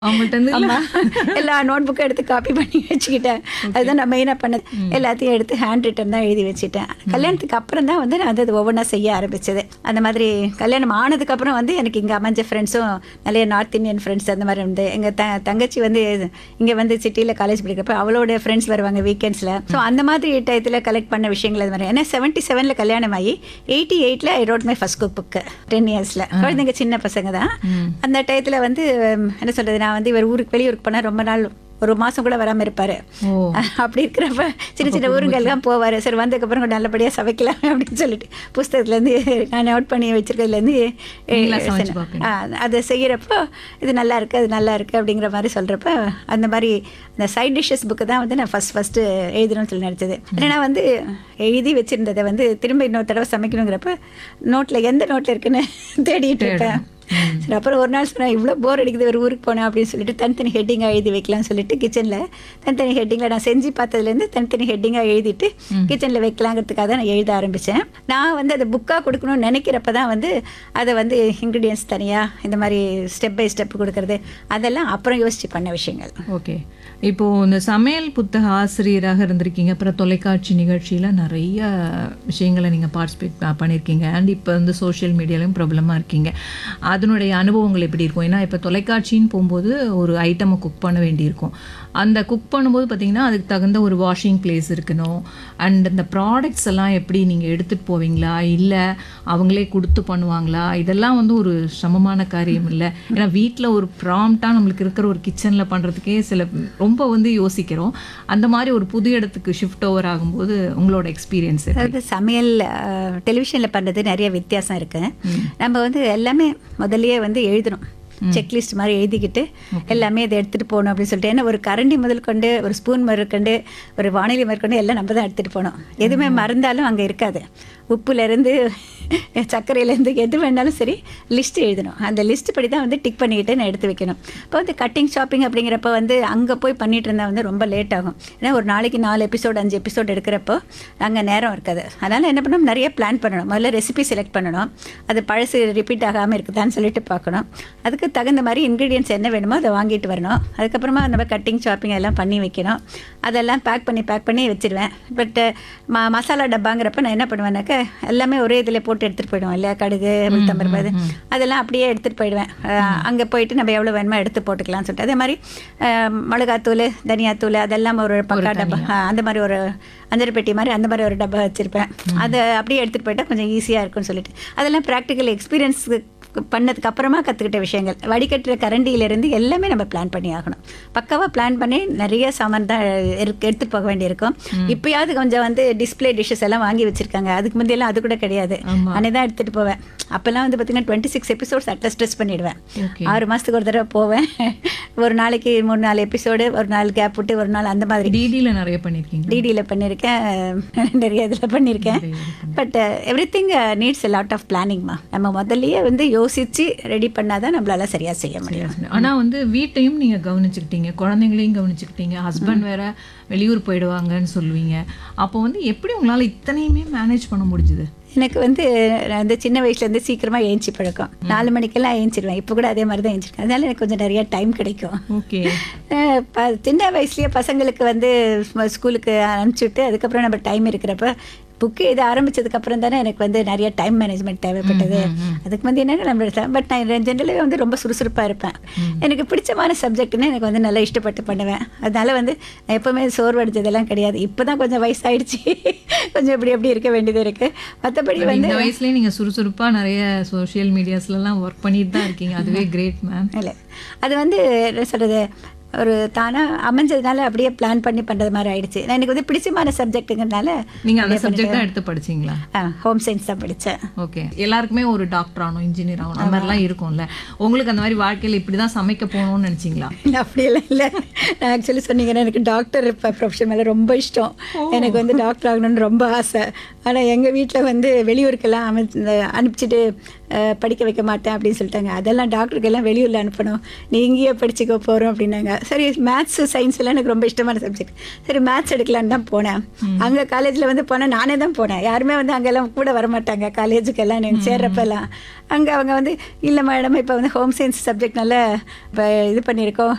அவங்கள்ட்ட இருந்து இல்ல? ஆமா எல்லா நோட் புக்கும் எடுத்து காப்பி பண்ணி வச்சுக்கிட்டேன் அதுதான் நான் மெயினாக பண்ணது எல்லாத்தையும் எடுத்து ஹேண்ட் ரிட்டன் தான் எழுதி வச்சுட்டேன் கல்யாணத்துக்கு அப்புறம் தான் வந்து நான் அது ஒவ்வொன்றா செய்ய ஆரம்பிச்சது அந்த மாதிரி கல்யாணம் ஆனதுக்கு அப்புறம் வந்து எனக்கு இங்கே அமைஞ்ச ஃப்ரெண்ட்ஸும் நிறைய நார்த் இந்தியன் ஃப்ரெண்ட்ஸ் அந்த மாதிரி உண்டு எங்கள் த தங்கச்சி வந்து இங்கே வந்து சிட்டியில் காலேஜ் படிக்கிறப்ப அவளோட ஃப்ரெண்ட்ஸ் வருவாங்க வீக்கெண்ட்ஸில் ஸோ அந்த மாதிரி டயத்தில் கலெக்ட் பண்ண விஷயங்கள் அது மாதிரி ஏன்னா செவன்ட்டி செவனில் கல்யாணம் ஆகி எயிட்டி எயிட்டில் I wrote my first cookbook ten இயர்ஸில் குழந்தைங்க சின்ன பசங்க தான் அந்த டயத்தில் வந்து உம், என்ன சொல்கிறது நான் வந்து இவர் ஊருக்கு வெளியூருக்கு போனால் ரொம்ப நாள் ஒரு மாதம் கூட வராமல் இருப்பார் ஓ அப்படி இருக்கிறப்ப சின்ன சின்ன ஊருங்கள்லாம் போவார் சரி வந்ததுக்கப்புறம் கொஞ்சம் நல்லபடியாக சமைக்கலாம் அப்படின்னு சொல்லிட்டு புஸ்தகத்துலேருந்து நான் நோட் பண்ணி வச்சிருக்கிறதுலேருந்து நீங்களா சமைச்சு பார்ப்பீங்க? அதை செய்கிறப்போ இது நல்லா இருக்கு அது நல்லா இருக்கு அப்படிங்கிற மாதிரி சொல்கிறப்ப அந்த மாதிரி அந்த சைட் டிஷ்ஷஸ் புக்கு தான் வந்து நான் ஃபஸ்ட் ஃபஸ்ட்டு எழுதணும்னு சொல்லி நினச்சது ஏன்னா வந்து எழுதி வச்சிருந்ததை வந்து திரும்ப இன்னொரு தடவை சமைக்கணுங்கிறப்ப நோட்டில் எந்த நோட்டில் இருக்குன்னு தேடிட்டு இருப்பேன் சரி அப்புறம் ஒரு நாள் சொன்னேன் இவ்வளோ போர் அடிக்குது ஒரு ஊருக்கு போனேன் அப்படின்னு சொல்லிட்டு தனித்தனி ஹெட்டிங்காக எழுதி வைக்கலாம்னு சொல்லிட்டு கிச்சனில் தனித்தனி ஹெட்டிங்கில் நான் செஞ்சு பார்த்ததுலேருந்து தனித்தனி ஹெட்டிங்காக எழுதிட்டு கிச்சனில் வைக்கலாங்கிறதுக்காக தான் நான் எழுத ஆரம்பித்தேன் நான் வந்து அதை புக்காக கொடுக்கணும்னு நினைக்கிறப்ப தான் வந்து அதை வந்து இன்க்ரீடியன்ஸ் தனியாக இந்த மாதிரி ஸ்டெப் பை ஸ்டெப் கொடுக்கறது அதெல்லாம் அப்புறம் யோசித்து பண்ண விஷயங்கள் ஓகே இப்போ இந்த சமையல் புத்தக ஆசிரியராக இருந்திருக்கீங்க அப்புறம் தொலைக்காட்சி நிகழ்ச்சியில நிறைய விஷயங்களை நீங்க பார்ட்டிசிபேட் பண்ணியிருக்கீங்க அண்ட் இப்போ வந்து சோஷியல் மீடியாலையும் ப்ராப்ளமாக இருக்கீங்க அதனுடைய அனுபவங்கள் எப்படி இருக்கும் ஏன்னா இப்போ தொலைக்காட்சின்னு போகும்போது ஒரு ஐட்டமை குக் பண்ண வேண்டியிருக்கும் அந்த குக் பண்ணும்போது பார்த்தீங்கன்னா அதுக்கு தகுந்த ஒரு வாஷிங் பிளேஸ் இருக்கணும் அண்ட் இந்த ப்ராடக்ட்ஸ் எல்லாம் எப்படி நீங்கள் எடுத்துகிட்டு போவீங்களா இல்லை அவங்களே கொடுத்து பண்ணுவாங்களா இதெல்லாம் வந்து ஒரு சிரமமான காரியம் இல்லை ஏன்னா வீட்டில் ஒரு ப்ராம்ப்டாக நம்மளுக்கு இருக்கிற ஒரு கிச்சனில் பண்ணுறதுக்கே சில ரொம்ப வந்து யோசிக்கிறோம் அந்த மாதிரி ஒரு புது இடத்துக்கு ஷிஃப்ட் ஓவர் ஆகும்போது உங்களோட எக்ஸ்பீரியன்ஸ் அதாவது சமையல் டெலிவிஷனில் பண்ணுறது நிறைய வித்தியாசம் இருக்கு நம்ம வந்து எல்லாமே முதல்லயே வந்து எழுதணும் செக்லிஸ்ட் மாதிரி எழுதிக்கிட்டு எல்லாமே இதை எடுத்துகிட்டு போகணும் அப்படின்னு சொல்லிட்டு ஏன்னா ஒரு கரண்டி முதல் கொண்டு ஒரு ஸ்பூன் முதற்கொண்டு ஒரு வானிலை முதற்கொண்டு எல்லாம் நம்ம தான் எடுத்துகிட்டு போகணும் எதுவுமே மறந்தாலும் அங்கே இருக்காது உப்புலேருந்து சர்க்கரையிலேருந்து எது வேணாலும் சரி லிஸ்ட் எழுதணும் அந்த லிஸ்ட் படி தான் வந்து டிக் பண்ணிக்கிட்டு நான் எடுத்து வைக்கணும் இப்போ வந்து கட்டிங் ஷாப்பிங் அப்படிங்கிறப்ப வந்து அங்கே போய் பண்ணிட்டு இருந்தால் வந்து ரொம்ப லேட் ஆகும் ஏன்னா ஒரு நாளைக்கு நாலு எபிசோட் அஞ்சு எபிசோட் எடுக்கிறப்போ அங்கே நேரம் இருக்காது அதனால் என்ன பண்ணணும் நிறைய பிளான் பண்ணணும் முதல்ல ரெசிபி செலக்ட் பண்ணணும் அது பழசு ரிப்பீட் ஆகாமல் இருக்குதான்னு சொல்லிட்டு பார்க்கணும் அதுக்கு தகுந்த மாதிரி இன்க்ரீடியன்ஸ் என்ன வேணுமோ அதை வாங்கிட்டு வரணும் அதுக்கப்புறமா நம்ம கட்டிங் ஷாப்பிங் எல்லாம் பண்ணி வைக்கணும் அதெல்லாம் பேக் பண்ணி பேக் பண்ணி வச்சிருவேன் பட் ம மசாலா டப்பாங்கிறப்ப நான் என்ன பண்ணுவேன்னாக்க எல்லாமே ஒரே இதில் போட்டு எடுத்துகிட்டு போயிடுவோம் இல்லையா கடுகு உளுத்தம்பருப்பு அது அதெல்லாம் அப்படியே எடுத்துகிட்டு போயிடுவேன் அங்கே போயிட்டு நம்ம எவ்வளோ வேணுமோ எடுத்து போட்டுக்கலாம்னு சொல்லிட்டு அதே மாதிரி அஹ், மிளகாத்தூள் தனியாத்தூள் அதெல்லாம் ஒரு பக்கா டப்பா ஆ, அந்த மாதிரி ஒரு அஞ்சரை பெட்டி மாதிரி அந்த மாதிரி ஒரு டப்பா வச்சுருப்பேன் அதை அப்படியே எடுத்துகிட்டு போயிட்டா கொஞ்சம் ஈஸியாக இருக்கும்னு சொல்லிட்டு அதெல்லாம் ப்ராக்டிக்கல் எக்ஸ்பீரியன்ஸ் பண்ணதுக்கு அப்புறமா கற்றுக்கிட்ட விஷயங்கள் வடிகட்டுற கரண்டியிலேருந்து எல்லாமே நம்ம பிளான் பண்ணி ஆகணும் பக்காவாக பிளான் பண்ணி நிறைய சாமான் தான் எடுத்து எடுத்துகிட்டு போக வேண்டியிருக்கும் இப்போயாவது கொஞ்சம் வந்து டிஸ்ப்ளே டிஷ்ஷஸ் எல்லாம் வாங்கி வச்சுருக்காங்க அதுக்கு முந்தையெல்லாம் அது கூட கிடையாது ஆமா. அன்னை தான் எடுத்துகிட்டு போவேன் அப்போல்லாம் வந்து பார்த்தீங்கன்னா twenty six episodes at least stress பண்ணிடுவேன் ஓகே ஆறு மாதத்துக்கு ஒரு தடவை போவேன் ஒரு நாளைக்கு மூணு நாலு எபிசோடு ஒரு நாள் கேப் விட்டு ஒரு நாள் அந்த மாதிரி டிடியில் நிறைய பண்ணியிருக்கீங்க டிடியில் பண்ணியிருக்கேன் நிறைய இதில் பண்ணியிருக்கேன் but everything needs lot of பிளானிங்மா நம்ம முதல்லயே வந்து யோசித்து ரெடி பண்ணாதான் நம்மளால சரியாக செய்ய முடியும் ஆனா வந்து வீட்டையும் நீங்க கவனிச்சுக்கிட்டீங்க குழந்தைங்களையும் கவனிச்சுக்கிட்டீங்க ஹஸ்பண்ட் வேற வெளியூர் போயிடுவாங்கன்னு சொல்லுவீங்க அப்போ வந்து எப்படி உங்களால இத்தனையுமே மேனேஜ் பண்ண முடிஞ்சுது எனக்கு வந்து நான் வந்து சின்ன வயசுலேருந்து சீக்கிரமாக ஏஞ்சி பழக்கம் நாலு மணிக்கெல்லாம் ஏஞ்சிடுவேன் இப்போ கூட அதே மாதிரி தான் ஏஞ்சிருக்கேன் அதனால எனக்கு கொஞ்சம் நிறைய டைம் கிடைக்கும் ஓகே அஹ் ப சின்ன வயசுலயே பசங்களுக்கு வந்து ஸ்ம- ஸ்கூலுக்கு அனுப்பிச்சுட்டு அதுக்கப்புறம் நம்ம டைம் இருக்கிறப்ப புக்கு இது ஆரம்பிச்சதுக்கு அப்புறம் தானே எனக்கு வந்து நிறைய டைம் மேனேஜ்மெண்ட் தேவைப்பட்டது அதுக்கு வந்து என்னென்ன நம்ம பட் நான் ஜென்ரலாகவே வந்து ரொம்ப சுறுசுறுப்பாக இருப்பேன் எனக்கு பிடிச்சமான சப்ஜெக்ட்னா எனக்கு வந்து நல்லா இஷ்டப்பட்டு பண்ணுவேன் அதனால வந்து நான் எப்போவுமே சோர்வடைஞ்சதெல்லாம் கிடையாது இப்போ தான் கொஞ்சம் வயசாயிடுச்சு கொஞ்சம் இப்படி எப்படி இருக்க வேண்டியது இருக்குது மற்றபடி வந்து இந்த வயசுலயே நீங்க சுறுசுறுப்பா நிறைய சோஷியல் மீடியாஸ்ல எல்லாம் ஒர்க் பண்ணிட்டு தான் இருக்கீங்க அதுவே கிரேட் மேம் இல்லை அது வந்து என்ன சொல்கிறது ஒரு தானாக அமைஞ்சதுனால அப்படியே பிளான் பண்ணி பண்ணுறது மாதிரி ஆயிடுச்சு நான் எனக்கு வந்து பிடிச்சமான சப்ஜெக்ட்டுங்கிறதுனால நீங்க அந்த சப்ஜெக்ட் தான் எடுத்து படிச்சீங்களா ஹோம் சயின்ஸ் தான் படித்தேன் ஓகே எல்லாருக்குமே ஒரு டாக்டர் ஆகணும் இன்ஜினியர் ஆகணும் அந்த மாதிரிலாம் இருக்கும்ல உங்களுக்கு அந்த மாதிரி வாழ்க்கையில இப்படிதான் சமைக்க போகணும்னு நினைச்சீங்களா அப்படியெல்லாம் இல்லை நான் ஆக்சுவலி சொன்னீங்கன்னா எனக்கு டாக்டர் ப்ரொஃபஷன் மேலே ரொம்ப இஷ்டம் எனக்கு வந்து டாக்டர் ஆகணும்னு ரொம்ப ஆசை ஆனால் எங்கள் வீட்டில் வந்து வெளியூருக்கெல்லாம் அமை அனுப்பிச்சிட்டு அஹ், படிக்க வைக்க மாட்டேன் அப்படின்னு சொல்லிட்டாங்க அதெல்லாம் டாக்டருக்கெல்லாம் வெளியூரில் அனுப்பணும் நீ இங்கேயே படிச்சுக்க போகிறோம் அப்படின்னாங்க சரி மேத்ஸ் சயின்ஸ் எல்லாம் எனக்கு ரொம்ப இஷ்டமான சப்ஜெக்ட் சரி மேத்ஸ் எடுக்கலான்னு தான் போனேன் அங்கே காலேஜில் வந்து போனேன் நானே தான் போனேன் யாருமே வந்து அங்கெல்லாம் கூட வர மாட்டாங்க காலேஜுக்கெல்லாம் நீங்கள் சேர்றப்பெல்லாம் அங்கே அவங்க வந்து இல்லை மேடம் இப்போ வந்து ஹோம் சயின்ஸ் சப்ஜெக்ட் நல்லா இப்போ இது பண்ணியிருக்கோம்